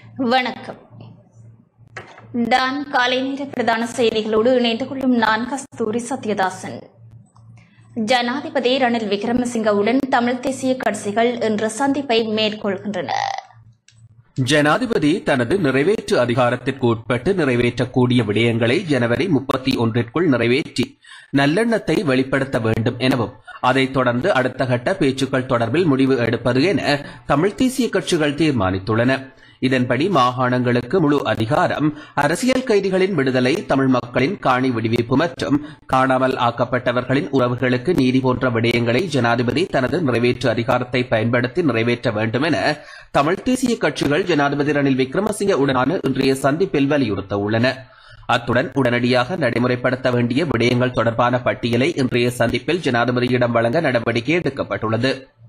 வணக்கம் டான் காலை நேர பிரதான செய்திகளோடு இணைந்து கொள்ளும் நான் கஸ்தூரி சத்யதாசன் ஜனாதிபதி ரணில் விக்ரமசிங்கவுடன் தமிழ் தேசிய கட்சிகள் இன்று சந்திப்பை மேற்கொள்கின்றன ஜனாதிபதி தனது நிறைவேற்று அதிகாரத்திற்கு உட்பட்டு நிறைவேற்றக்கூடிய விடயங்களை ஜனவரி முப்பத்தி ஒன்றிற்குள் நிறைவேற்றி நல்லெண்ணத்தை வெளிப்படுத்த வேண்டும் எனவும் அதைத் தொடர்ந்து அடுத்த கட்ட பேச்சுக்கள் தொடர்பில் முடிவு எடுப்பது என தமிழ் தேசிய கட்சிகள் தீர்மானித்துள்ளன இதன்படி மாகாணங்களுக்கு முழு அதிகாரம் அரசியல் கைதிகளின் விடுதலை தமிழ் மக்களின் காணி விடுவிப்பு மற்றும் காணாமல் ஆக்கப்பட்டவர்களின் உறவுகளுக்கு நீதி போன்ற விடயங்களை ஜனாதிபதி தனது நிறைவேற்று அதிகாரத்தை பயன்படுத்தி நிறைவேற்ற வேண்டும் என தமிழ் தேசிய கட்சிகள் ஜனாதிபதி ரணில் விக்ரமசிங்க உடனான இன்றைய சந்திப்பில் வலியுறுத்த உள்ளன அத்துடன் உடனடியாக நடைமுறைப்படுத்த வேண்டிய விடயங்கள் தொடர்பான பட்டியலை இன்றைய சந்திப்பில் ஜனாதிபதியிடம் வழங்க நடவடிக்கை எடுக்கப்பட்டுள்ளது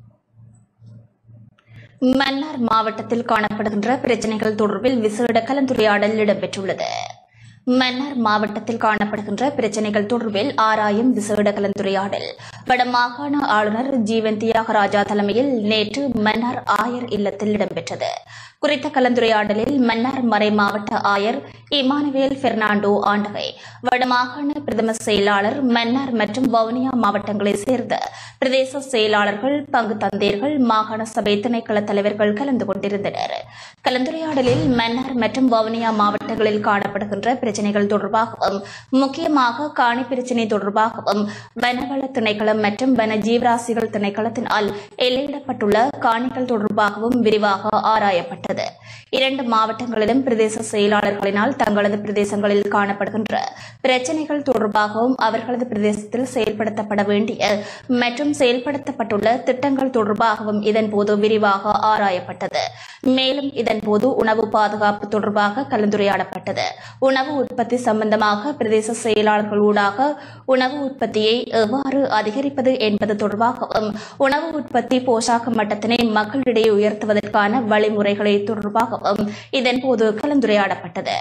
மன்னார் மாவட்டத்தில் காணப்படுகின்ற பிரச்சினைகள் தொடர்பில் விசேட கலந்துரையாடல் இடம்பெற்றுள்ளது மன்னார் மாவட்டத்தில் காணப்படுகின்ற பிரச்சினைகள் தொடர்பில் ஆராயும் விசேட கலந்துரையாடல் வடமாகாண ஆளுநர் ஜீவன் தியாகராஜா தலைமையில் நேற்று மன்னார் ஆயர் இல்லத்தில் இடம்பெற்றது குறித்த கலந்துரையாடலில் மன்னார் மறை மாவட்ட ஆயர் இமானுவேல் பெர்னாண்டோ ஆண்டகை வடமாகாண பிரதம செயலாளர் மன்னார் மற்றும் வவுனியா மாவட்டங்களைச் சேர்ந்த பிரதேச செயலாளர்கள் பங்கு தந்தையர்கள் மாகாண சபை திணைக்கள தலைவர்கள் கலந்து கொண்டிருந்தனர் கலந்துரையாடலில் மன்னார் மற்றும் வவுனியா மாவட்டங்களில் காணப்படுகின்ற பிரச்சினைகள் தொடர்பாகவும் முக்கியமாக காணி பிரச்சினை தொடர்பாகவும் வனவள திணைக்களம் மற்றும் வன ஜீவராசிகள் திணைக்களத்தினால் எல்லையிடப்பட்டுள்ள காணிகள் தொடர்பாகவும் விரிவாக ஆராயப்பட்டது இரண்டு மாவட்டங்களிலும் பிரதேச செயலாளர்களினால் தங்களது பிரதேசங்களில் காணப்படுகின்ற பிரச்சினைகள் தொடர்பாகவும் அவர்களது பிரதேசத்தில் செயல்படுத்தப்பட வேண்டிய மற்றும் செயல்படுத்தப்பட்டுள்ள திட்டங்கள் தொடர்பாகவும் இதன்போது விரிவாக ஆராயப்பட்டது மேலும் இதன்போது உணவு பாதுகாப்பு தொடர்பாக கலந்துரையாடப்பட்டது உணவு உற்பத்தி சம்பந்தமாக பிரதேச செயலாளர்களூடாக உணவு உற்பத்தியை எவ்வாறு அதிகரிப்பது என்பது தொடர்பாகவும் உணவு உற்பத்தி போஷாக்கு மட்டத்தினை மக்களிடையே உயர்த்துவதற்கான வழிமுறைகளை தொடர்பாகவும் இதன்போது கலந்துரையாடப்பட்டது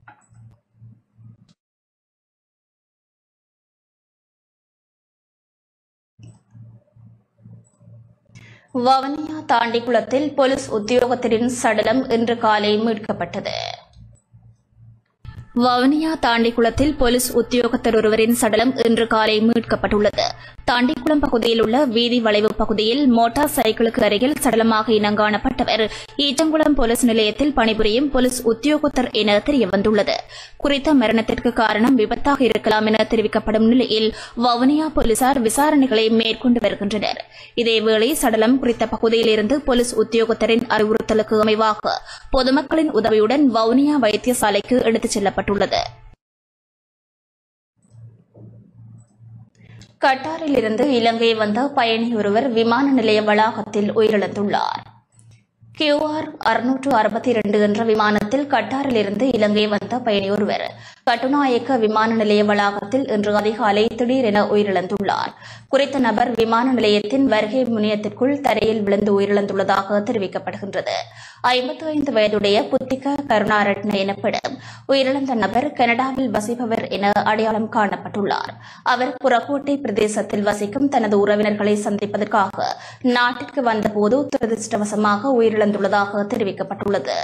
வவனியா தாண்டிக்குளத்தில் போலீஸ் உத்தியோகத்தரின் சடலம் இன்று காலை மீட்கப்பட்டது வவுனியா தாண்டிக்குளத்தில் போலீஸ் உத்தியோகத்தர் ஒருவரின் சடலம் இன்று காலை மீட்கப்பட்டுள்ளது தாண்டிக்குளம் பகுதியில் உள்ள வீதி வளைவு பகுதியில் மோட்டார் சைக்கிளுக்கு அருகில் சடலமாக இனங்காணப்பட்டவர் ஈச்சங்குளம் போலீஸ் நிலையத்தில் பணிபுரியும் போலீஸ் உத்தியோகத்தர் என தெரியவந்துள்ளது குறித்த மரணத்திற்கு காரணம் விபத்தாக இருக்கலாம் என தெரிவிக்கப்படும் நிலையில் வவுனியா போலீசார் விசாரணைகளை மேற்கொண்டு வருகின்றனர் இதேவேளை சடலம் குறித்த பகுதியில் இருந்து போலீஸ் உத்தியோகத்தரின் அறிவுறுத்தலுக்கு அமைவாக பொதுமக்களின் உதவியுடன் வவுனியா வைத்தியசாலைக்கு எடுத்துச் செல்லப்பட்டுள்ளது கட்டாரில் இருந்து இலங்கை வந்த பயணி ஒருவர் விமான நிலைய வளாகத்தில் உயிரிழந்துள்ளார் கியூஆர் அறுநூற்று அறுபத்தி இரண்டு என்ற விமானத்தில் கட்டாரில் இருந்து இலங்கை வந்த பயணி ஒருவர் கட்டுநாயக்க விமான நிலைய வளாகத்தில் இன்று அதிகாலை திடீரென உயிரிழந்துள்ளார் குறித்த நபர் விமான நிலையத்தின் வருகை முனையத்திற்குள் தரையில் விழுந்து உயிரிழந்துள்ளதாக தெரிவிக்கப்படுகின்றது ஐம்பத்தி ஐந்து வயதுடைய புத்திக கருணாரட்ன எனப்படும் உயிரிழந்த நபர் கனடாவில் வசிப்பவர் என அடையாளம் காணப்பட்டுள்ளார் அவர் புறக்கோட்டை பிரதேசத்தில் வசிக்கும் தனது உறவினர்களை சந்திப்பதற்காக நாட்டிற்கு வந்தபோது துரதிருஷ்டவசமாக உயிரிழந்துள்ளதாக தெரிவிக்கப்பட்டுள்ளது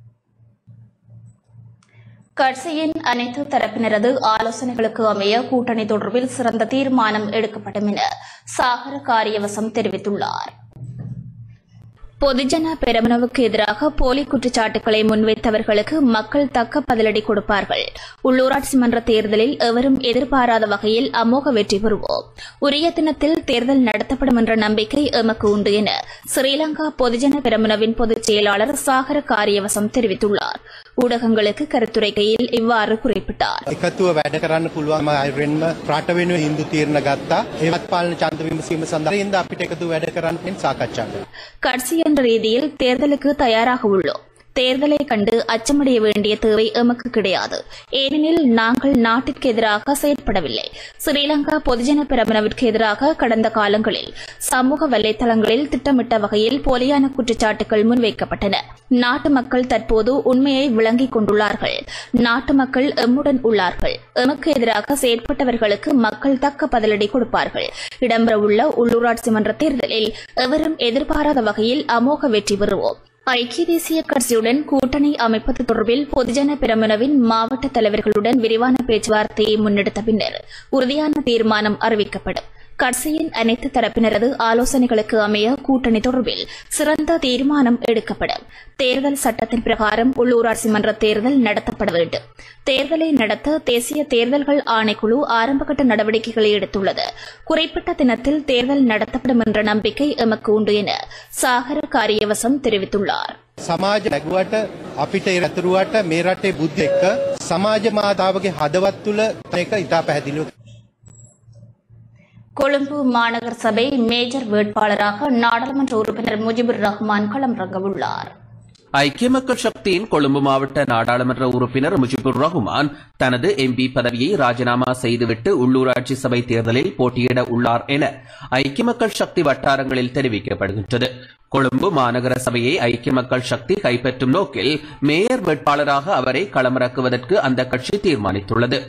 கட்சியின் அனைத்து தரப்பினரது ஆலோசனைகளுக்கு அமைய கூட்டணி தொடர்பில் சிறந்த தீர்மானம் எடுக்கப்படும் என சாகர காரியவசம் தெரிவித்துள்ளார் பொதுஜன பெரமுனவுக்கு எதிராக போலி குற்றச்சாட்டுகளை முன்வைத்தவர்களுக்கு மக்கள் தக்க பதிலடி கொடுப்பார்கள் உள்ளூராட்சி மன்ற தேர்தலில் எவரும் எதிர்பாராத வகையில் அமோக வெற்றி பெறுவோம் உரிய தினத்தில் தேர்தல் நடத்தப்படும் என்ற நம்பிக்கை எமக்கு உண்டு என ஸ்ரீலங்கா பொதுஜன பெரமுனவின் பொதுச் செயலாளர் சாகர காரியவசம் தெரிவித்துள்ளார் ஊடகங்களுக்கு கருத்துரைக்கையில் இவ்வாறு குறிப்பிட்டார் එකතුව වැඩ කරන්න පුළුවන් අයරෙන්ම රට වෙනුව හින්දු තීරණ ගත්තා ඒවත් පාලන චන්ද විමසීම සඳහා ඉඳ අපිට එකතු වැඩ කරන්න පින් සාකච්ඡා කරනවා. கட்சி என்ற ரீதியில் தேர்தலுக்கு தயாராக உள்ளோம் தேர்தலை கண்டு அச்சமடைய வேண்டிய தேவை எமக்கு கிடையாது ஏனெனில் நாங்கள் நாட்டிற்கு எதிராக செயற்படவில்லை ஸ்ரீலங்கா பொதுஜன பிரபனவிற்கு எதிராக கடந்த காலங்களில் சமூக வலைதளங்களில் திட்டமிட்ட வகையில் போலியான குற்றச்சாட்டுகள் முன்வைக்கப்பட்டன நாட்டு மக்கள் தற்போது உண்மையை விளங்கிக் கொண்டுள்ளார்கள் நாட்டு மக்கள் எம்முடன் உள்ளார்கள் எமக்கு எதிராக செயற்பட்டவர்களுக்கு மக்கள் தக்க பதிலடி கொடுப்பார்கள் இடம்பெறவுள்ள உள்ளூராட்சி மன்ற தேர்தலில் எவரும் எதிர்பாராத வகையில் அமோக வெற்றி பெறுவோம் ஐக்கிய தேசிய கட்சியுடன் கூட்டணி அமைப்பது தொடர்பில் பொதுஜன பெரமுனவின் மாவட்ட தலைவர்களுடன் விரிவான பேச்சுவார்த்தையை முன்னெடுத்த பின்னர் உறுதியான தீர்மானம் அறிவிக்கப்படும் கட்சியின் அனைத்து தரப்பினரது ஆலோசனைகளுக்கு அமைய கூட்டணி தொடர்பில் சிறந்த தீர்மானம் எடுக்கப்படும் தேர்தல் சட்டத்தின் பிரகாரம் உள்ளூராட்சி மன்ற தேர்தல் நடத்தப்பட வேண்டும் தேர்தலை நடத்த தேசிய தேர்தல்கள் ஆணைக்குழு ஆரம்பகட்ட நடவடிக்கைகளை எடுத்துள்ளது குறிப்பிட்ட தினத்தில் தேர்தல் நடத்தப்படும் என்ற நம்பிக்கை எமக்கு உண்டு என சாகர காரியவசம் தெரிவித்துள்ளார் සමාජ නැගුවට අපිට ඒ රතුරුවට මේ රටේ බුද්ධ එක්ක සමාජ මාතාවගේ හදවත් තුළ එක ඉතා පැහැදිලිව கொழும்பு மாநகர சபை மேஜர் வேட்பாளராக நாடாளுமன்ற உறுப்பினர் முஜிபுர் ரஹ்மான் களமிறங்கவுள்ளார் ஐக்கிய மக்கள் சக்தியின் கொழும்பு மாவட்ட நாடாளுமன்ற உறுப்பினர் முஜிபுர் ரஹ்மான் தனது எம்பி பதவியை ராஜினாமா செய்துவிட்டு உள்ளூராட்சி சபை தேர்தலில் போட்டியிட உள்ளார் என ஐக்கிய மக்கள் சக்தி வட்டாரங்களில் தெரிவிக்கப்படுகின்றது கொழும்பு மாநகர சபையை ஐக்கிய மக்கள் சக்தி கைப்பற்றும் நோக்கில் மேயர் வேட்பாளராக அவரை களமிறக்குவதற்கு அந்த கட்சி தீர்மானித்துள்ளது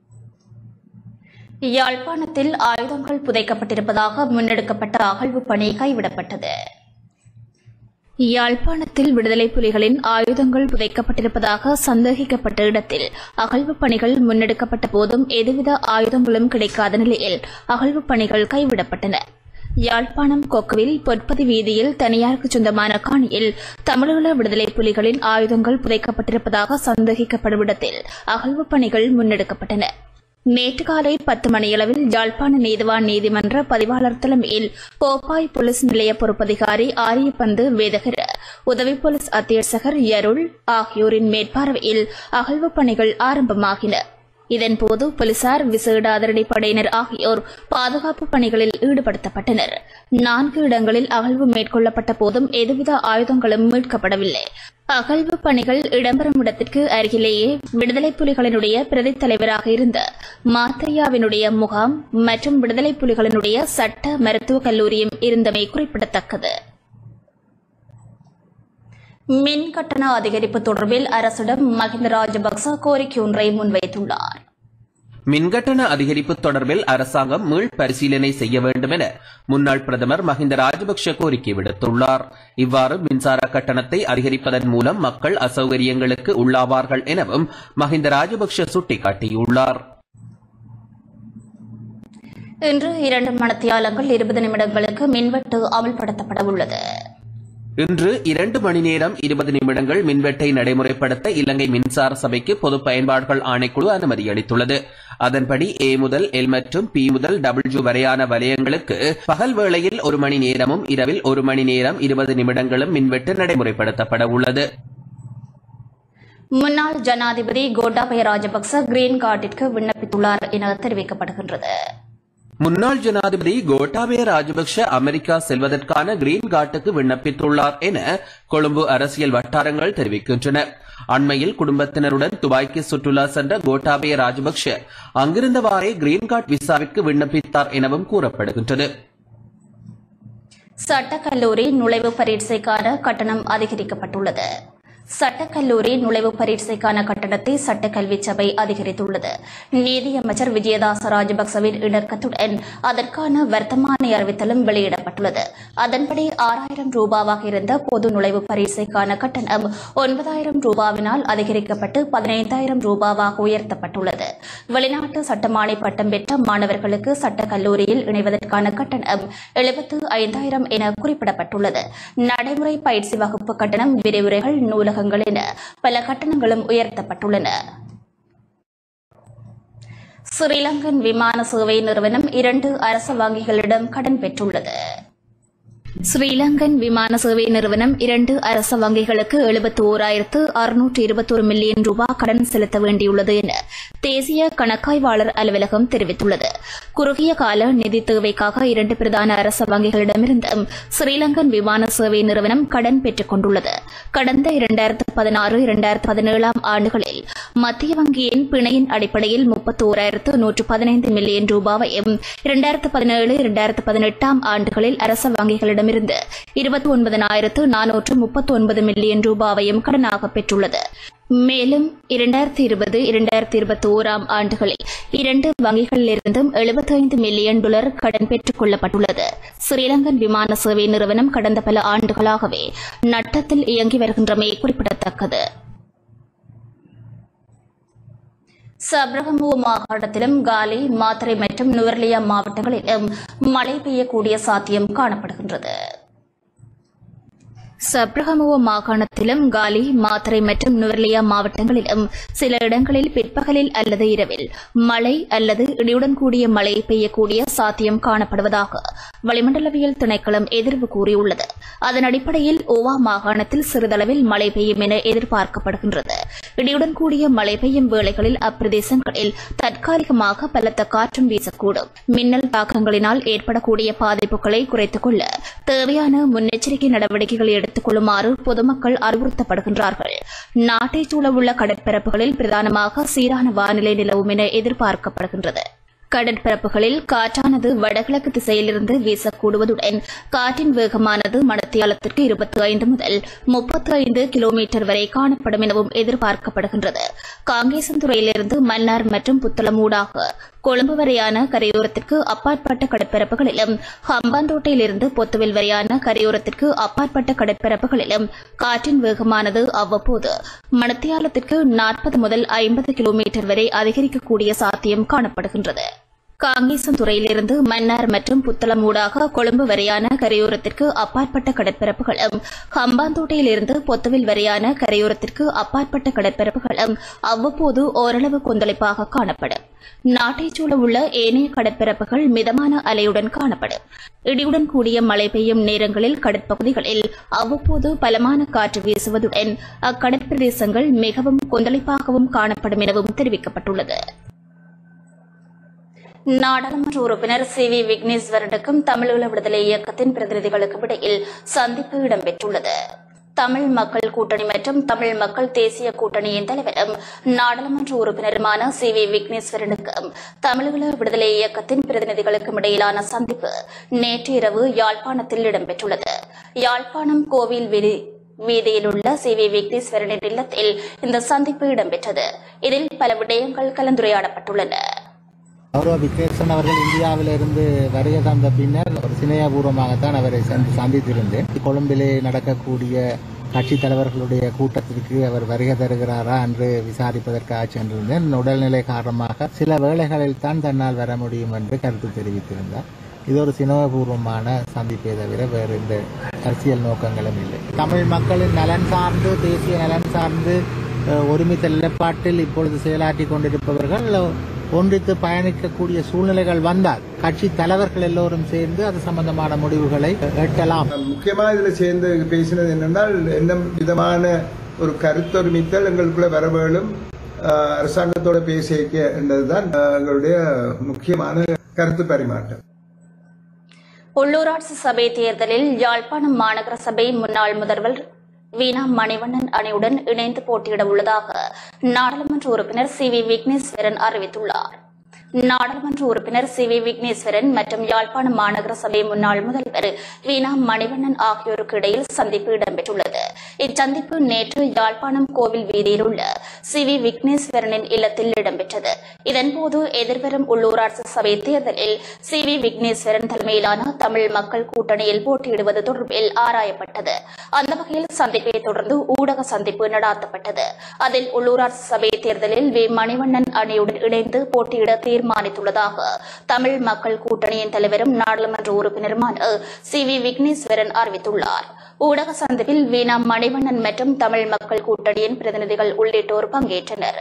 யாழ்ப்பாணத்தில் ஆயுதங்கள் புதைக்கப்பட்டிருப்பதாக முன்னெடுக்கப்பட்ட அகழ்வு பணி கைவிடப்பட்டது யாழ்ப்பாணத்தில் விடுதலை புலிகளின் ஆயுதங்கள் புதைக்கப்பட்டிருப்பதாக சந்தேகிக்கப்பட்ட இடத்தில் அகழ்வு பணிகள் முன்னெடுக்கப்பட்ட போதும் எதுவித ஆயுதங்களும் கிடைக்காத நிலையில் அகழ்வு பணிகள் கைவிடப்பட்டன யாழ்ப்பாணம் கொக்குவில் பொற்பதி வீதியில் தனியாருக்கு சொந்தமான காணியில் தமிழீழ விடுதலை புலிகளின் ஆயுதங்கள் புதைக்கப்பட்டிருப்பதாக சந்தேகிக்கப்படும் இடத்தில் அகழ்வு பணிகள் முன்னெடுக்கப்பட்டன நேற்று காலை பத்து மணியளவில் யாழ்ப்பாண நீதிவான் நீதிமன்ற பதிவாளர் தலைமையில் கோப்பாய் போலீஸ் நிலைய பொறுப்பதிகாரி ஆரியப்பந்து வேதகர உதவி போலீஸ் அத்தியட்சகர் யருள் ஆகியோரின் மேற்பார்வையில் அகழ்வு பணிகள் ஆரம்பமாகின இதன்போது போலீசார் விசேட அதிரடி படையினர் ஆகியோர் பாதுகாப்பு பணிகளில் ஈடுபடுத்தப்பட்டனர் நான்கு இடங்களில் அகழ்வு மேற்கொள்ளப்பட்ட போதும் எதுவித ஆயுதங்களும் மீட்கப்படவில்லை அகழ்வு பணிகள் இடம்பெறும் இடத்திற்கு அருகிலேயே விடுதலை புலிகளினுடைய பிரதித் தலைவராக இருந்த மாத்தையாவினுடைய முகாம் மற்றும் விடுதலை புலிகளினுடைய சட்ட மருத்துவக் கல்லூரியும் இருந்தமை குறிப்பிடத்தக்கது மின் கட்டண அதிகரிப்பு தொடர்பில் அரசிடம் மஹிந்த ராஜபக்ச கோரிக்கை ஒன்றை முன்வைத்துள்ளார் மின்கட்டண அதிகரிப்பு தொடர்பில் அரசாங்கம் மீள் பரிசீலனை செய்ய வேண்டும் என முன்னாள் பிரதமர் மஹிந்த ராஜபக்ஷ கோரிக்கை விடுத்துள்ளார் இவ்வாறு மின்சார கட்டணத்தை அதிகரிப்பதன் மூலம் மக்கள் அசௌகரியங்களுக்கு உள்ளாவார்கள் எனவும் மஹிந்த ராஜபக்ஷ சுட்டிக்காட்டியுள்ளார் இன்று இரண்டு மணத்தியாலங்கள் இருபது நிமிடங்களுக்கு மின்வெட்டு அமல்படுத்தப்பட உள்ளது இன்று இரண்டு மணி நேரம் இருபது நிமிடங்கள் மின்வெட்டை நடைமுறைப்படுத்த இலங்கை மின்சார சபைக்கு பொது பயன்பாடுகள் ஆணைக்குழு அனுமதி அளித்துள்ளது அதன்படி ஏ முதல் எல் மற்றும் பி முதல் டபிள்யூ வரையான வலயங்களுக்கு பகல் வேளையில் ஒரு மணி நேரமும் இரவில் ஒரு மணி நேரம் இருபது நிமிடங்களும் மின்வெட்டு நடைமுறைப்படுத்தப்பட உள்ளது முன்னாள் ஜனாதிபதி கோட்டாபய ராஜபக்ச கிரீன் கார்டிற்கு விண்ணப்பித்துள்ளார் என தெரிவிக்கப்படுகின்றது முன்னாள் ஜனாதிபதி கோட்டாபய ராஜபக்ஷ அமெரிக்கா செல்வதற்கான கிரீன் கார்டுக்கு விண்ணப்பித்துள்ளார் என கொழும்பு அரசியல் வட்டாரங்கள் தெரிவிக்கின்றன அண்மையில் குடும்பத்தினருடன் துபாய்க்கு சுற்றுலா சென்ற கோட்டாபய ராஜபக்ஷ அங்கிருந்தவாறே கிரீன் கார்டு விசாவிற்கு விண்ணப்பித்தார் எனவும் கூறப்படுகின்றது சட்டக்கல்லூரி நுழைவு பரீட்சைக்கான கட்டணம் அதிகரிக்கப்பட்டுள்ளது சட்டக்கல்லூரி நுழைவு பரீட்சைக்கான கட்டணத்தை சட்டக்கல்வி சபை அதிகரித்துள்ளது நீதியமைச்சர் விஜயதாச ராஜபக்சவின் இணக்கத்துடன் அதற்கான வர்த்தமானி அறிவித்தலும் வெளியிடப்பட்டுள்ளது அதன்படி ஆறாயிரம் ரூபாவாக இருந்த பொது நுழைவு பரீட்சைக்கான கட்டணம் ஒன்பதாயிரம் ரூபாவினால் அதிகரிக்கப்பட்டு பதினைந்தாயிரம் ரூபாவாக உயர்த்தப்பட்டுள்ளது வெளிநாட்டு சட்டமானி பட்டம் பெற்ற மாணவர்களுக்கு சட்டக்கல்லூரியில் இணைவதற்கான கட்டணம் எழுபத்து ஐந்தாயிரம் என குறிப்பிடப்பட்டுள்ளது நடைமுறை பயிற்சி வகுப்பு கட்டணம் விரிவுரைகள் நூலகங்கள் என பல கட்டணங்களும் உயர்த்தப்பட்டுள்ளன ஸ்ரீலங்கன் விமான சேவை நிறுவனம் இரண்டு அரசு வங்கிகளிடம் கடன் பெற்றுள்ளது ஸ்ரீலங்கன் விமான சேவை நிறுவனம் இரண்டு அரச வங்கிகளுக்கு எழுபத்தி ஓராயிரத்து அறுநூற்று இருபத்தொரு மில்லியன் ரூபாய் கடன் செலுத்த வேண்டியுள்ளது என தேசிய கணக்காய்வாளர் அலுவலகம் தெரிவித்துள்ளது குறுகிய கால நிதி தேவைக்காக இரண்டு பிரதான அரச வங்கிகளிடமிருந்தும் ஸ்ரீலங்கன் விமான சேவை நிறுவனம் கடன் பெற்றுக் கொண்டுள்ளது கடந்த இரண்டாயிரத்து பதினாறு இரண்டாயிரத்து பதினேழாம் ஆண்டுகளில் மத்திய வங்கியின் பிணையின் அடிப்படையில் முப்பத்தி ஓராயிரத்து நூற்று பதினைந்து மில்லியன் ரூபாவையும் இரண்டாயிரத்து பதினேழு இரண்டாயிரத்து பதினெட்டாம் ஆண்டுகளில் அரச வங்கிகளிடமிருந்து இருபத்தி ஒன்பதனாயிரத்து நானூற்று முப்பத்தி ஒன்பது மில்லியன் ரூபாவையும் கடனாக பெற்றுள்ளது மேலும் இரண்டாயிரத்தி இருபது இரண்டாயிரத்தி இருபத்தி ஓராம் ஆண்டுகளில் இரண்டு வங்கிகளிலிருந்தும் 75 மில்லியன் டாலர் கடன் பெற்றுக் கொள்ளப்பட்டுள்ளது ஸ்ரீலங்கன் விமான சேவை நிறுவனம் கடந்த பல ஆண்டுகளாகவே நட்டத்தில் இயங்கி வருகின்றமை குறிப்பிடத்தக்கது சப்ரகமுவ மாகாணத்திலும் காலி மாத்தறை மற்றும் நுவர்லியா மாவட்டங்களிலும் மழை பெய்யக்கூடிய சாத்தியம் காணப்படுகின்றது சப்ரகமுவ மாகாணத்திலும் காலி மாத்தறை மற்றும் நுவர்லியா மாவட்டங்களிலும் சில இடங்களில் பிற்பகலில் அல்லது இரவில் மழை அல்லது இடியுடன் கூடிய மழை பெய்யக்கூடிய சாத்தியம் காணப்படுவதாக வளிமண்டலவியல் திணைக்களம் எதிர்வு கூறியுள்ளது அதன் அடிப்படையில் ஓவா மாகாணத்தில் சிறிதளவில் மழை பெய்யும் என எதிர்பார்க்கப்படுகின்றது இடியுடன் கூடிய மழை பெய்யும் வேளைகளில் அப்பிரதேசங்களில் தற்காலிகமாக பலத்த காற்றும் வீசக்கூடும் மின்னல் தாக்கங்களினால் ஏற்படக்கூடிய பாதிப்புகளை குறைத்துக் கொள்ள தேவையான முன்னெச்சரிக்கை நடவடிக்கைகளை எடுத்துக் கொள்ளுமாறு பொதுமக்கள் அறிவுறுத்தப்படுகின்றார்கள் நாட்டைச் சூழவுள்ள கடற்பரப்புகளில் பிரதானமாக சீரான வானிலை நிலவும் என எதிர்பார்க்கப்படுகின்றது கடற்பரப்புகளில் காற்றானது வடகிழக்கு திசையிலிருந்து வீசக்கூடுவதுடன் காற்றின் வேகமானது மணத்தியாலத்திற்கு இருபத்தி ஐந்து முதல் முப்பத்தி ஐந்து கிலோமீட்டர் வரை காணப்படும் எனவும் எதிர்பார்க்கப்படுகின்றது காங்கேசன்துறையிலிருந்து மன்னார் மற்றும் புத்தளம் ஊடாக கொழும்பு வரையான கரையோரத்திற்கு அப்பாற்பட்ட கடற்பரப்புகளிலும் ஹம்பாந்தோட்டையிலிருந்து பொத்துவில் வரையான கரையோரத்திற்கு அப்பாற்பட்ட கடற்பரப்புகளிலும் காற்றின் வேகமானது அவ்வப்போது மணத்தியாலத்திற்கு நாற்பது முதல் ஐம்பது கிலோமீட்டர் வரை அதிகரிக்கக்கூடிய சாத்தியம் காணப்படுகின்றது காங்கேசன்துறையிலிருந்து மன்னார் மற்றும் புத்தளம் ஊடாக கொழும்பு வரையான கரையோரத்திற்கு அப்பாற்பட்ட கடற்பரப்புகளும் ஹம்பாந்தோட்டையிலிருந்து பொத்துவில் வரையான கரையோரத்திற்கு அப்பாற்பட்ட கடற்பரப்புகளும் அவ்வப்போது ஓரளவு கொந்தளிப்பாக காணப்படும் நாட்டைச் சூழவுள்ள ஏனைய கடற்பரப்புகள் மிதமான அலையுடன் காணப்படும் இடியுடன் கூடிய மழை பெய்யும் நேரங்களில் கடற்பகுதிகளில் அவ்வப்போது பலமான காற்று வீசுவதுடன் அக்கடற்பிரதேசங்கள் மிகவும் கொந்தளிப்பாகவும் காணப்படும் எனவும் தெரிவிக்கப்பட்டுள்ளது நாடாளுமன்ற உறுப்பினர் சி வி விக்னேஸ்வரனுக்கும் தமிழீழ விடுதலை இயக்கத்தின் பிரதிநிதிகளுக்கும் இடையில் சந்திப்பு இடம்பெற்றுள்ளது தமிழ் மக்கள் கூட்டணி மற்றும் தமிழ் மக்கள் தேசிய கூட்டணியின் தலைவரும் நாடாளுமன்ற உறுப்பினருமான சி வி விக்னேஸ்வரனுக்கும் தமிழீழ விடுதலை இயக்கத்தின் பிரதிநிதிகளுக்கும் இடையிலான சந்திப்பு நேற்று இரவு யாழ்ப்பாணத்தில் இடம்பெற்றுள்ளது யாழ்ப்பாணம் கோவில் வீதி வீதியில் உள்ள சி வி விக்னேஸ்வரனின் இல்லத்தில் இந்த சந்திப்பு இடம்பெற்றது இதில் பல விடயங்கள் கலந்துரையாடப்பட்டுள்ளன கௌரவ விக்ரேசன் அவர்கள் இந்தியாவிலிருந்து வருகை தந்த பின்னர் ஒரு சிநேகபூர்வமாகத்தான் அவரை சென்று சந்தித்திருந்தேன் கொழும்பிலே நடக்கக்கூடிய கட்சி தலைவர்களுடைய கூட்டத்திற்கு அவர் வருகை தருகிறாரா என்று விசாரிப்பதற்காக சென்றிருந்தேன் உடல்நிலை காரணமாக சில வேளைகளில் தான் தன்னால் வர முடியும் என்று கருத்து தெரிவித்திருந்தார் இது ஒரு சினவபூர்வமான சந்திப்பை தவிர வேறு எந்த அரசியல் நோக்கங்களும் இல்லை தமிழ் மக்களின் நலன் சார்ந்து தேசிய நலன் சார்ந்து அஹ், ஒருமித்த நிலைப்பாட்டில் இப்பொழுது செயலாற்றி கொண்டிருப்பவர்கள் ஒன்றித்து பயணிக்கக்கூடிய சூழ்நிலைகள் வந்தால் கட்சி தலைவர்கள் எல்லோரும் சேர்ந்து அது சம்பந்தமான முடிவுகளை எட்டலாம் முக்கியமா இதுல சேர்ந்து பேசினது என்னென்றால் என்ன விதமான ஒரு கருத்தொருமித்தல் எங்களுக்குள்ள வர வேணும் ஆஹ், அரசாங்கத்தோட பேசியிருக்க என்றதுதான் ஆஹ், எங்களுடைய முக்கியமான கருத்து பரிமாற்றம் உள்ளூராட்சி சபை தேர்தலில் யாழ்ப்பாணம் மாநகர சபை முன்னாள் முதல்வர் வீணா மணிவண்ணன் அணியுடன் இணைந்து போட்டியிட உள்ளதாக நாடாளுமன்ற உறுப்பினர் சி வி விக்னேஸ்வரன் அறிவித்துள்ளார் நாடாளுமன்ற உறுப்பினர் சி வி விக்னேஸ்வரன் மற்றும் யாழ்ப்பாணம் மாநகர சபை முன்னாள் முதல்வர் வீணா மணிவண்ணன் ஆகியோருக்கு இடையில் சந்திப்பு இடம்பெற்றுள்ளது இச்சந்திப்பு நேற்று யாழ்ப்பாணம் கோவில் வீதியில் உள்ள சி வி விக்னேஸ்வரனின் இல்லத்தில் இடம்பெற்றது இதன்போது எதிர்வரும் உள்ளூராட்சி சபை தேர்தலில் சி வி விக்னேஸ்வரன் தலைமையிலான தமிழ் மக்கள் கூட்டணியில் போட்டியிடுவது தொடர்பில் ஆராயப்பட்டது அந்த வகையில் சந்திப்பை தொடர்ந்து ஊடக சந்திப்பு நடாத்தப்பட்டது அதில் உள்ளூராட்சி சபை தேர்தலில் வி மணிவண்ணன் அணியுடன் இணைந்து போட்டியிட தீர்மானித்துள்ளதாக தமிழ் மக்கள் கூட்டணியின் தலைவரும் நாடாளுமன்ற உறுப்பினருமான சி வி விக்னேஸ்வரன் அறிவித்துள்ளார் ஊடக சந்திப்பில் வீணா மணிவண்ணன் மற்றும் தமிழ் மக்கள் கூட்டணியின் பிரதிநிதிகள் உள்ளிட்டோர் பங்கேற்றனர்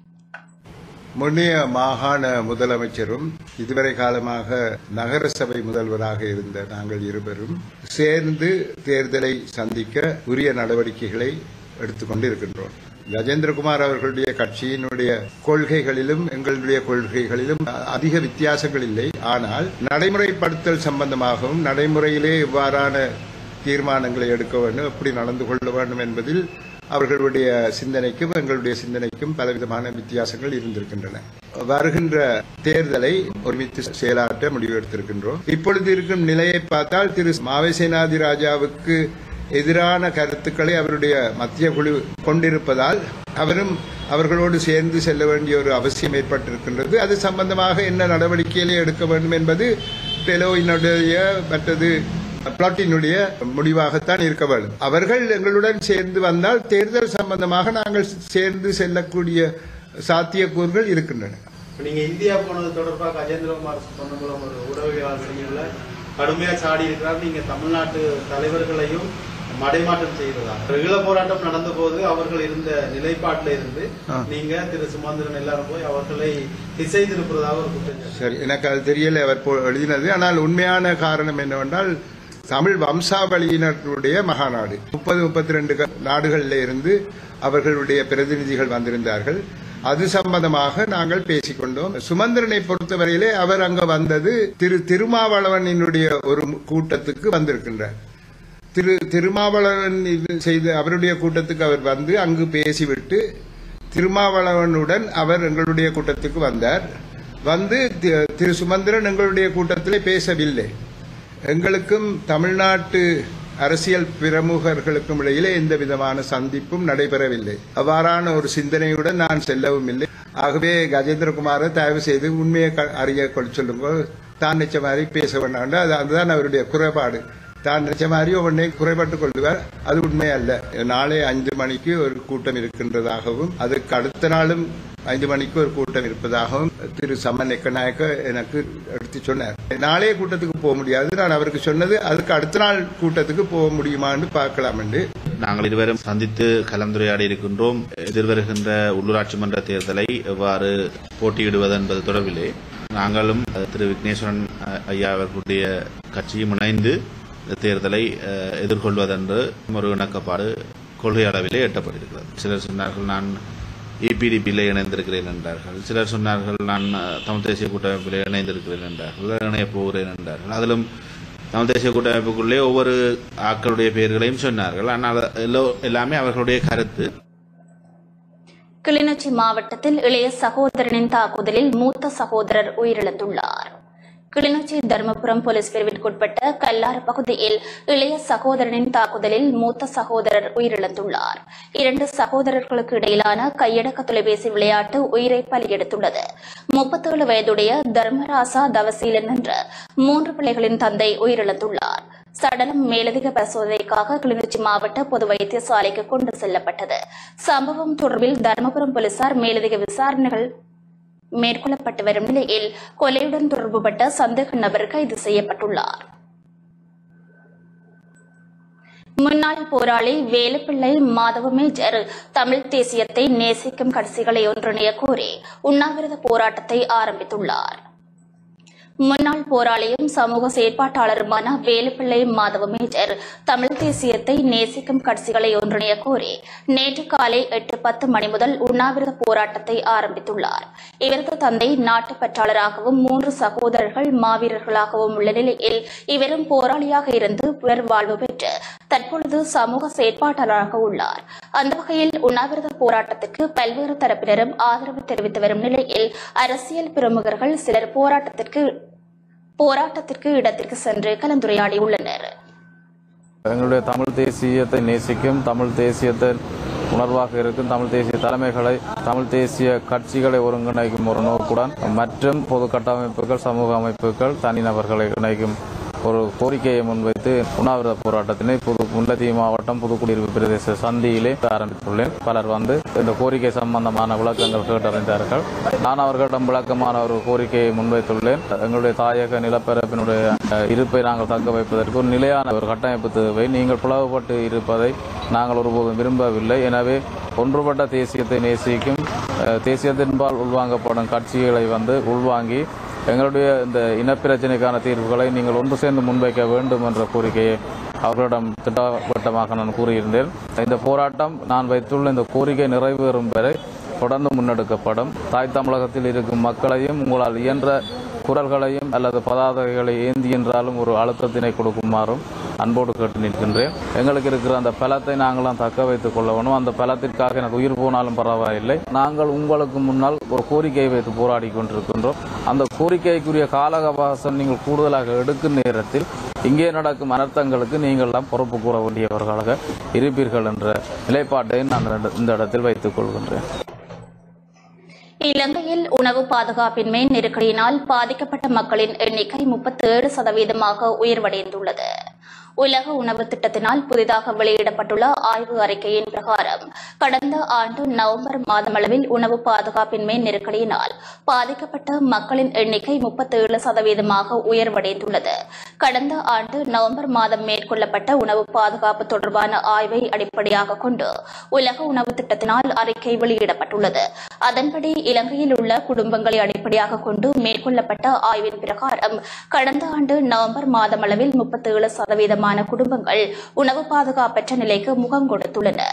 முன்னைய மாகாண முதலமைச்சரும் இதுவரை காலமாக நகர சபை முதல்வராக இருந்த நாங்கள் இருவரும் சேர்ந்து தேர்தலை சந்திக்க உரிய நடவடிக்கைகளை எடுத்துக்கொண்டு இருக்கின்றோம் கஜேந்திரகுமார் அவர்களுடைய கட்சியினுடைய கொள்கைகளிலும் எங்களுடைய கொள்கைகளிலும் அதிக வித்தியாசங்கள் இல்லை ஆனால் நடைமுறைப்படுத்தல் சம்பந்தமாகவும் நடைமுறையிலே இவ்வாறான தீர்மானங்களை எடுக்க வேண்டும் எப்படி நடந்து கொள்ள வேண்டும் என்பதில் அவர்களுடைய சிந்தனைக்கும் எங்களுடைய சிந்தனைக்கும் பலவிதமான வித்தியாசங்கள் இருந்திருக்கின்றன வருகின்ற தேர்தலை ஒருமித்து செயலாற்ற முடிவு எடுத்திருக்கின்றோம் இப்பொழுது இருக்கும் நிலையை பார்த்தால் திரு மாவை சேனாதி ராஜாவுக்கு எதிரான கருத்துக்களை அவருடைய மத்திய குழு கொண்டிருப்பதால் அவரும் அவர்களோடு சேர்ந்து செல்ல வேண்டிய ஒரு அவசியம் ஏற்பட்டிருக்கின்றது அது சம்பந்தமாக என்ன நடவடிக்கைகளை எடுக்க வேண்டும் என்பது பெலோயினுடைய மற்றது பிளாட்டினுடைய முடிவாகத்தான் இருக்க வேண்டும் அவர்கள் எங்களுடன் சேர்ந்து வந்தால் தேர்தல் சம்பந்தமாக நாங்கள் சேர்ந்து செல்லக்கூடிய சாத்தியக்கூறுகள் இருக்கின்றன இப்ப நீங்க இந்தியா போனது தொடர்பாக கஜேந்திரகுமார் பொன்னம்பலம் ஒரு ஊடகவியலாளர் வெளியில கடுமையா சாடி இருக்கிறார் நீங்க தமிழ்நாட்டு தலைவர்களையும் மடைமாற்றம் செய்யறதா ஈழ போராட்டம் நடந்த போது அவர்கள் இருந்த நிலைப்பாட்டில இருந்து ஆ. நீங்க திரு சுமந்திரன் எல்லாரும் போய் அவர்களை திசை திருப்புறதாக ஒரு குற்றம் சரி எனக்கு அது தெரியல அவர் போ- எழுதினது ஆனால் உண்மையான காரணம் என்னவென்றால் தமிழ் வம்சாவளியினருடைய மகாநாடு முப்பது முப்பத்தி ரெண்டு நாடுகளில் இருந்து அவர்களுடைய பிரதிநிதிகள் வந்திருந்தார்கள் அது சம்பந்தமாக நாங்கள் பேசிக்கொண்டோம் சுமந்திரனை பொறுத்தவரையிலே அவர் அங்க வந்தது திரு திருமாவளவனினுடைய ஒரு கூட்டத்துக்கு வந்திருக்கின்றார் திரு திருமாவளவன் இது செய்த அவருடைய கூட்டத்துக்கு அவர் வந்து அங்கு பேசிவிட்டு திருமாவளவனுடன் அவர் எங்களுடைய கூட்டத்துக்கு வந்தார் வந்து தி- திரு சுமந்திரன் எங்களுடைய கூட்டத்திலே பேசவில்லை எங்களுக்கும் தமிழ்நாட்டு அரசியல் பிரமுகர்களுக்கும் இடையிலே எந்த விதமான சந்திப்பும் நடைபெறவில்லை அவ்வாறான ஒரு சிந்தனையுடன் நான் செல்லவும் இல்லை ஆகவே கஜேந்திரகுமாரை தயவு செய்து உண்மையை க- அறிய கொள் சொல்லுங்க தான் நிச்சய மாதிரி பேச வேண்டாம் அது அதுதான் அவருடைய குறைபாடு தான் நினைச்ச மாதிரி உடனே குறைபட்டுக் கொள்வார் அது உண்மை அல்ல நாளை ஐந்து மணிக்கு ஒரு கூட்டம் இருக்கின்றதாகவும் அதுக்கு அடுத்த நாளும் ஐந்து மணிக்கு ஒரு கூட்டம் இருப்பதாகவும் திரு சம்மன் எக்கநாயக்க எனக்கு எடுத்து சொன்னார் நாளைய கூட்டத்துக்கு போக முடியாது நான் அவருக்கு சொன்னது அதுக்கு அடுத்த நாள் கூட்டத்துக்கு போக முடியுமான்னு பார்க்கலாம் என்று நாங்கள் இருவரும் சந்தித்து கலந்துரையாடி இருக்கின்றோம் எதிர்வருகின்ற உள்ளூராட்சி மன்ற தேர்தலை எவ்வாறு போட்டியிடுவது என்பது தொடர்பிலே நாங்களும் அஹ், திரு விக்னேஸ்வரன் அஹ், ஐயா அவர்களுடைய கட்சியும் இணைந்து இந்த தேர்தலை அஹ், எதிர்கொள்வதென்று ஒரு இணக்கப்பாடு கொள்கை அளவிலே எட்டப்பட்டிருக்கிறது சிலர் சொன்னார்கள் நான் இபிடிபியில் இணைந்திருக்கிறேன் என்றார்கள் சிலர் சொன்னார்கள் நான் அஹ், தமிழ் தேசிய கூட்டமைப்பில் இணைந்திருக்கிறேன் என்றார்கள் இணையப் போகிறேன் என்றார்கள் அதிலும் தமிழ் தேசிய கூட்டமைப்புக்குள்ளே ஒவ்வொரு ஆக்களுடைய பெயர்களையும் சொன்னார்கள் ஆனால் எல்லோ எல்லாமே அவர்களுடைய கருத்து கிளிநொச்சி மாவட்டத்தில் இளைய சகோதரனின் தாக்குதலில் மூத்த சகோதரர் உயிரிழந்துள்ளார் கிளிநொச்சி தருமபுரம் போலீஸ் பிரிவிற்குட்பட்ட கல்லாறு பகுதியில் இளைய சகோதரனின் தாக்குதலில் மூத்த சகோதரர் உயிரிழந்துள்ளார் இரண்டு சகோதரர்களுக்கு இடையிலான கையடக்க தொலைபேசி விளையாட்டு உயிரை பலியெடுத்துள்ளது முப்பத்தேழு வயதுடைய தர்மராசா தவசீலன் என்ற மூன்று பிள்ளைகளின் தந்தை உயிரிழந்துள்ளார் சடலம் மேலதிக பரிசோதனைக்காக கிளிநொச்சி மாவட்ட பொது வைத்தியசாலைக்கு கொண்டு செல்லப்பட்டது சம்பவம் தொடர்பில் தருமபுரம் போலீசார் மேலதிக விசாரணைகள் மேற்கொள்ளப்பட்டு வரும் நிலையில் கொலையுடன் தொடர்புபட்ட சந்தேக நபர் கைது செய்யப்பட்டுள்ளார் முன்னாள் போராளி வேலுப்பிள்ளை மாதவ மேஜர் தமிழ் தேசியத்தை நேசிக்கும் கட்சிகளை ஒன்றிணைய கோரி உண்ணாவிரத போராட்டத்தை ஆரம்பித்துள்ளார் முன்னாள் போராளியும் சமூக செயற்பாட்டாளருமான வேலுப்பிள்ளை மாதவ மேஜர் தமிழ் தேசியத்தை நேசிக்கும் கட்சிகளை ஒன்றிணைய கோரி நேற்று காலை எட்டு பத்து மணி முதல் உண்ணாவிரத போராட்டத்தை ஆரம்பித்துள்ளார் இவரது தந்தை நாட்டுப்பற்றாளராகவும் மூன்று சகோதரர்கள் மாவீரர்களாகவும் உள்ள நிலையில் இவரும் போராளியாக இருந்து புலர் வாழ்வு பெற்று தற்பொழுது சமூக செயற்பாட்டாளராக உள்ளார் அந்த வகையில் உண்ணாவிரத போராட்டத்திற்கு பல்வேறு தரப்பினரும் ஆதரவு தெரிவித்து வரும் நிலையில் அரசியல் பிரமுகர்கள் சிலர் போராட்டத்திற்கு போராட்டத்திற்கு இடத்திற்கு சென்று கலந்துரையாடியுள்ளனர் எங்களுடைய தமிழ் தேசியத்தை நேசிக்கும் தமிழ் தேசியத்தின் உணர்வாக இருக்கும் தமிழ் தேசிய தலைமைகளை தமிழ் தேசிய கட்சிகளை ஒருங்கிணைக்கும் ஒரு நோக்குடன் மற்றும் பொது கட்டமைப்புகள் சமூக அமைப்புகள் தனிநபர்களை இணைக்கும் ஒரு கோரிக்கையை முன்வைத்து உண்ணாவிரத போராட்டத்தினை புது முல்லைத்தீவு மாவட்டம் புதுக்குடியிருப்பு பிரதேச சந்தியிலே ஆரம்பித்துள்ளேன் பலர் வந்து இந்த கோரிக்கை சம்பந்தமான விளக்கங்கள் கேட்டறிந்தார்கள் நான் அவர்களிடம் விளக்கமான ஒரு கோரிக்கையை முன்வைத்துள்ளேன் எங்களுடைய தாயக நிலப்பரப்பினுடைய அஹ், இருப்பை நாங்கள் தக்க வைப்பதற்கு ஒரு நிலையான ஒரு கட்டமைப்பு தேவை நீங்கள் பிளவுபட்டு இருப்பதை நாங்கள் ஒருபோதும் விரும்பவில்லை எனவே ஒன்றுபட்ட தேசியத்தை நேசிக்கும் அஹ், தேசியத்தின்பால் உள்வாங்கப்படும் கட்சிகளை வந்து உள்வாங்கி எங்களுடைய இந்த இனப்பிரச்சனைக்கான தீர்வுகளை நீங்கள் ஒன்று சேர்ந்து முன்வைக்க வேண்டும் என்ற கோரிக்கையை அவர்களிடம் திட்டவட்டமாக நான் கூறியிருந்தேன் இந்த போராட்டம் நான் வைத்துள்ள இந்த கோரிக்கை நிறைவேறும் வரை தொடர்ந்து முன்னெடுக்கப்படும் தாய் தமிழகத்தில் இருக்கும் மக்களையும் உங்களால் இயன்ற குரல்களையும் அல்லது பதாதைகளை ஏந்தி என்றாலும் ஒரு அழுத்தத்தினை கொடுக்குமாறும் அன்போடு கேட்டு நிற்கின்றேன் எங்களுக்கு இருக்கிற அந்த பலத்தை நாங்களாம் தக்க வைத்துக் கொள்ள வேணும் அந்த பலத்திற்காக எனக்கு உயிர் போனாலும் பரவாயில்லை நாங்கள் உங்களுக்கு முன்னால் ஒரு கோரிக்கையை வைத்து போராடி கொண்டிருக்கின்றோம் அந்த கோரிக்கைக்குரிய கால அவகாசம் நீங்கள் கூடுதலாக எடுக்கும் நேரத்தில் இங்கே நடக்கும் அனர்த்தங்களுக்கு நீங்கள்லாம் பொறுப்பு கூற வேண்டியவர்களாக இருப்பீர்கள் என்ற நிலைப்பாட்டை நான் இந்த இடத்தில் வைத்துக் கொள்கின்றேன் இலங்கையில் உணவு பாதுகாப்பின்மை நெருக்கடியினால் பாதிக்கப்பட்ட மக்களின் எண்ணிக்கை முப்பத்தேழு சதவீதமாக உயர்வடைந்துள்ளது உலக உணவு திட்டத்தினால் புதிதாக வெளியிடப்பட்டுள்ள ஆய்வு அறிக்கையின் பிரகாரம் கடந்த ஆண்டு நவம்பர் மாதமளவில் உணவு பாதுகாப்பின்மை நெருக்கடியினால் பாதிக்கப்பட்ட மக்களின் எண்ணிக்கை முப்பத்தேழு சதவீதமாக உயர்வடைந்துள்ளது கடந்த ஆண்டு நவம்பர் மாதம் மேற்கொள்ளப்பட்ட உணவு பாதுகாப்பு தொடர்பான ஆய்வை அடிப்படையாக கொண்டு உலக உணவு திட்டத்தினால் அறிக்கை வெளியிடப்பட்டுள்ளது அதன்படி இலங்கையில் உள்ள குடும்பங்களை அடிப்படையாக கொண்டு மேற்கொள்ளப்பட்ட ஆய்வின் பிரகாரம் கடந்த ஆண்டு நவம்பர் மாதமளவில் முப்பத்தேழு சதவீதமான குடும்பங்கள் உணவு பாதுகாப்பற்ற நிலைக்கு முகம் கொடுத்துள்ளன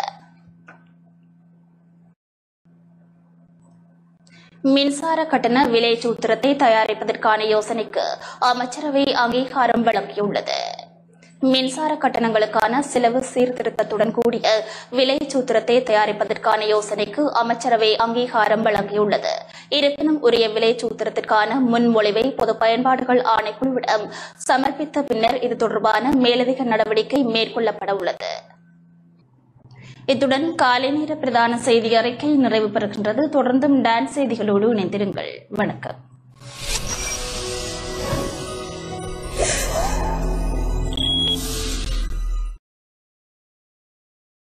மின்சார கட்டண விலை சூத்திரத்தை தயாரிப்பதற்கான யோசனைக்கு அமைச்சரவை அங்கீகாரம் வழங்கியுள்ளது மின்சார கட்டணங்களுக்கான செலவு சீர்திருத்தத்துடன் கூடிய விலை சூத்திரத்தை தயாரிப்பதற்கான யோசனைக்கு அமைச்சரவை அங்கீகாரம் வழங்கியுள்ளது இருப்பினும் உரிய விலை சூத்திரத்திற்கான முன்மொழிவை பொது பயன்பாடுகள் ஆணைக்குழுவிடம் சமர்ப்பித்த பின்னர் இது தொடர்பான மேலதிக நடவடிக்கை மேற்கொள்ளப்பட உள்ளது இத்துடன் காலை நேர பிரதான செய்தி அறிக்கை நிறைவு பெறுகின்றது தொடர்ந்தும் டான்ஸ் செய்திகளோடு இணைந்திருங்கள் வணக்கம்